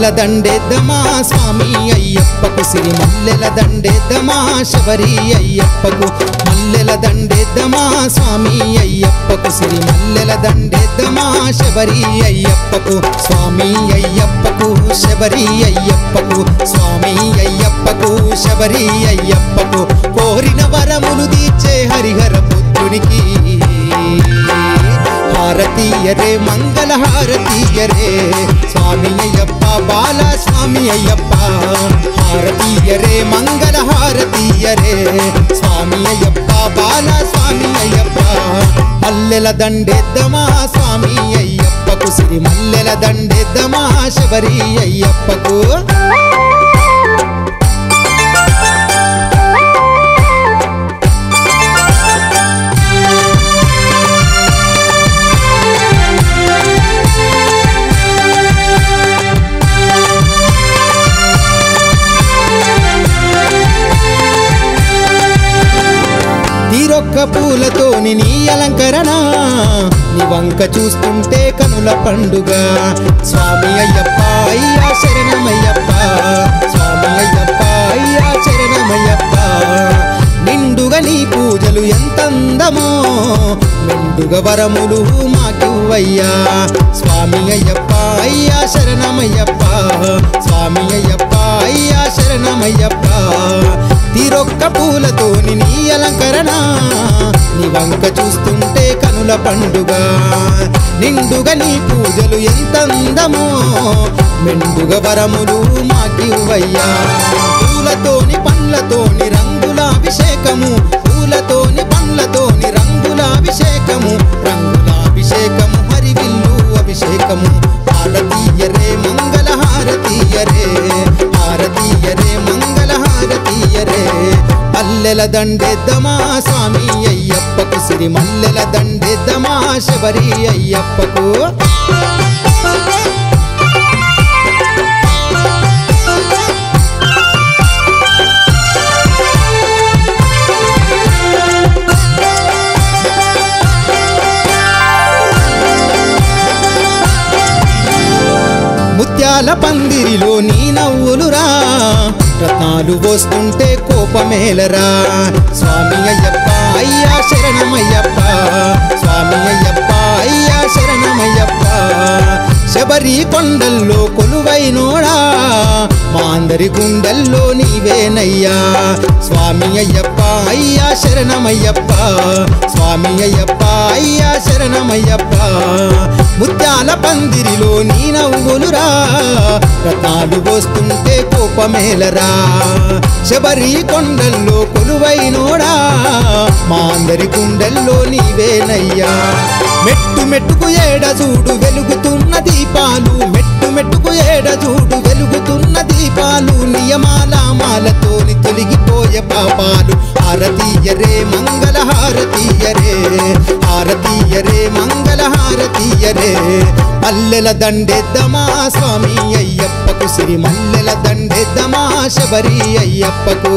మల్లెల దండేద్దమా స్వామి అయ్యప్పకు సిరి మల్లెల దండేద్దమా శబరి అయ్యప్పకు మల్లెల దండేద్దమా స్వామి అయ్యప్పకు సిరి మల్లెల దండేద్దమా శబరి అయ్యప్పకు స్వామి అయ్యప్పకు శబరి అయ్యప్పకు స్వామి అయ్యప్పకు శబరి అయ్యప్పకు కోరిన వరములు తీర్చే హరిహర పుత్రునికి హారతీయరే మంగళ హారతీయరే స్వామి అయ్యప్ప బాల స్వామి అయ్యప్ప హారతీయరే మంగళ హారతీయరే స్వామి అయ్యప్ప బాల స్వామి అయ్యప్ప మల్లెల దండెద్దమా స్వామి అయ్యప్పకు సిరి మల్లెల దండెద్దమా శబరి అయ్యప్పకు తీరొక్క పూలతోని నీ అలంకరణ నీ వంక చూస్తుంటే కనుల పండుగ స్వామి అయ్యప్ప అయ్యా శరణమయ్యప్ప స్వామి అయ్యప్ప అయ్యా శరణమయ్యప్ప నిండుగా నీ పూజలు ఎంత అందమో మెండుగా వరములు మాకివ్వయ్యా స్వామి అయ్యప్ప అయ్యా శరణమయ్యప్ప స్వామి అయ్యప్ప అయ్యా శరణమయ్యప్ప తీరొక్క పూలతోని నీ అలంకరణ నీ వంక చూస్తుంటే కనుల పండుగ నిండుగా నీ పూజలు ఎంత అందమో మెండుగా వరములు మాకివ్వయ్యా పూలతోని పండ్లతోని రంగుల అభిషేకము పూలతోని పండ్లతోని రంగుల అభిషేకము రంగుల అభిషేకము హరివిల్లు అభిషేకము హారతీయరే మంగళ హారతీయరే హారతీయరే మంగళ హారతీయరే మల్లెల దండెద్దమా స్వామి అయ్యప్పకు సిరి మల్లెల దండెద్దమా శబరి అయ్యప్పకు ముత్యాల పందిరిలో నీ నవ్వులురా రత్నాలు పోస్తుంటే కోపమేలరా స్వామి అయ్యప్ప అయ్యా శరణమయ్యప్ప స్వామి అయ్యప్ప అయ్యా శరణమయ్యప్ప శబరి కొండల్లో కొలువైనోడా మా అందరి గుండెల్లో నీవేనయ్యా స్వామి అయ్యప్ప అయ్యా శరణమయ్యప్ప స్వామి అయ్యప్ప అయ్యా శరణమయ్యప్ప ముత్యాల పందిరిలో నీ నవ్వులురా రత్నాలు పోస్తుంటే కోపమేలరా శబరి కొండల్లో కొలువైనోడా మా అందరి గుండెల్లో నీవేనయ్యా మెట్టు మెట్టుకు ఏడ చూడు వెలుగుతున్న దీపాలు మెట్టు మెట్టుకు ఏడ చూడు వెలుగుతున్న దీపాలు నియమాల మాలతోని తొలగిపోయే పాపాలు హారతీయరే మంగళ హారతీయరే హారతీయరే మంగళ హారతీయరే మల్లెల దండెద్దమా స్వామి అయ్యప్పకు సిరి మల్లెల దండెద్దమా శబరి అయ్యప్పకు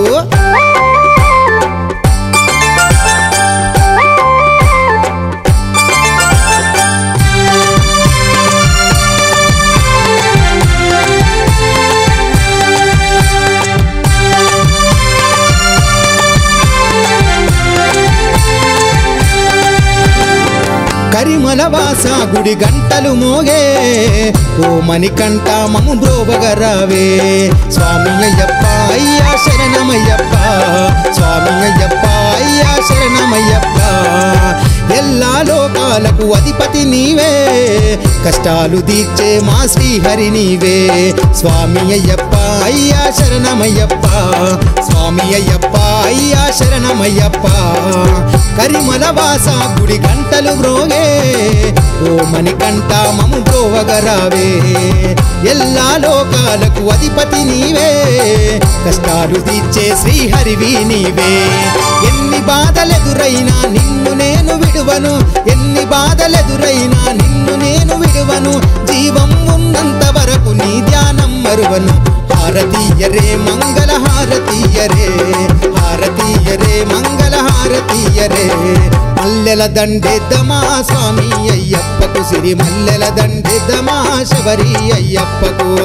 కరిమల వాస గుడి గంటలు మోగే ఓ మణికంఠ మము బ్రోవగరావే స్వామి అయ్యప్ప అయ్యా శరణమయ్యప్ప స్వామి అయ్యప్ప అయ్యా శరణమయ్యప్ప ఎల్లా లోకాలకు అధిపతి నీవే కష్టాలు తీర్చే మా శ్రీహరి నీవే స్వామి అయ్యప్ప అయ్యా శరణమయ్యప్ప స్వామి అయ్యప్ప అయ్యా శరణమయ్యప్ప కరిమల వాస గుడి గంటలు బ్రోగే ఓ మణికంఠ మము బ్రోవగరావే ఎల్లా లోకాలకు అధిపతి నీవే కష్టాలు తీర్చే శ్రీహరివి నీవే ఎన్ని బాధలెదురైనా నిన్ను నేను విడువను ఎన్ని బాధలెదురైనా నిన్ను నేను విడువను జీవం ఉన్నంత వరకు నీ ధ్యానం మరువను హారతీయరే మంగళ హారతీయరే హారతీయరే మంగళ హారతీయరే మల్లెల దండెద్దమా స్వామి అయ్యప్పకు సిరి మల్లెల దండెద్దమా శబరి అయ్యప్పకు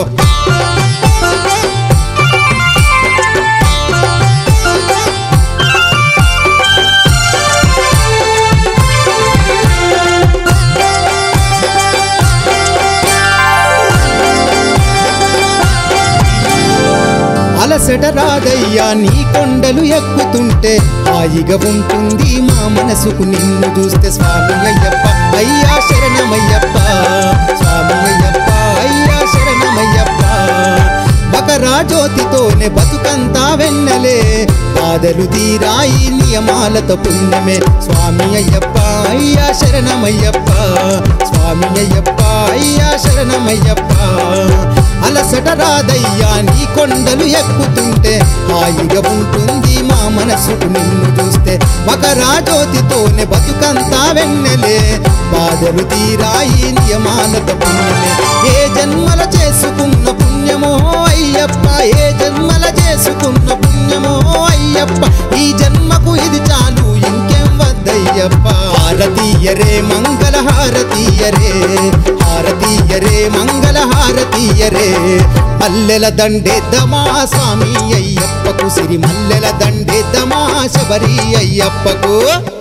అలసట రాదయ్యా నీ కొండలు ఎక్కుతుంటే హాయిగా ఉంటుంది మా మనసుకు నిన్ను చూస్తే స్వామి అయ్యప్ప అయ్యా శరణమయ్యప్ప స్వామి అయ్యప్ప అయ్యా శరణమయ్యప్ప బకరా జ్యోతితోనే బతుకంతా వెన్నలే బాధలు తీరాయి నియమాలతో పుణ్యమే స్వామి అయ్యప్ప అయ్యా శరణమయ్యప్ప స్వామి అయ్యప్ప అయ్యా శరణమయ్యప్ప అలసట రాదయ్యా నీ కొండలు ఎక్కుతుంటే హాయిగా ఉంటుంది మా మనసుకు నిన్ను చూస్తే మకరా జ్యోతితోనే బతుకంతా వెన్నెలే బాధలు తీరాయి నియమాలతో పుణ్యమే ఏ జన్మల చేసుకున్న పుణ్యమో అయ్యప్ప ఏ జన్మల చేసుకున్న పుణ్యమో అయ్యప్ప ఈ జన్మకు ఇది చాలు ఇంకేం వద్దయ్యప్ప హారతీయరే మంగళ హారతీయరే హారతీయరే మంగళ హారతీయరే మల్లెల దండేద్దమా స్వామి అయ్యప్పకు సిరి మల్లెల దండేద్దమా శబరి అయ్యప్పకు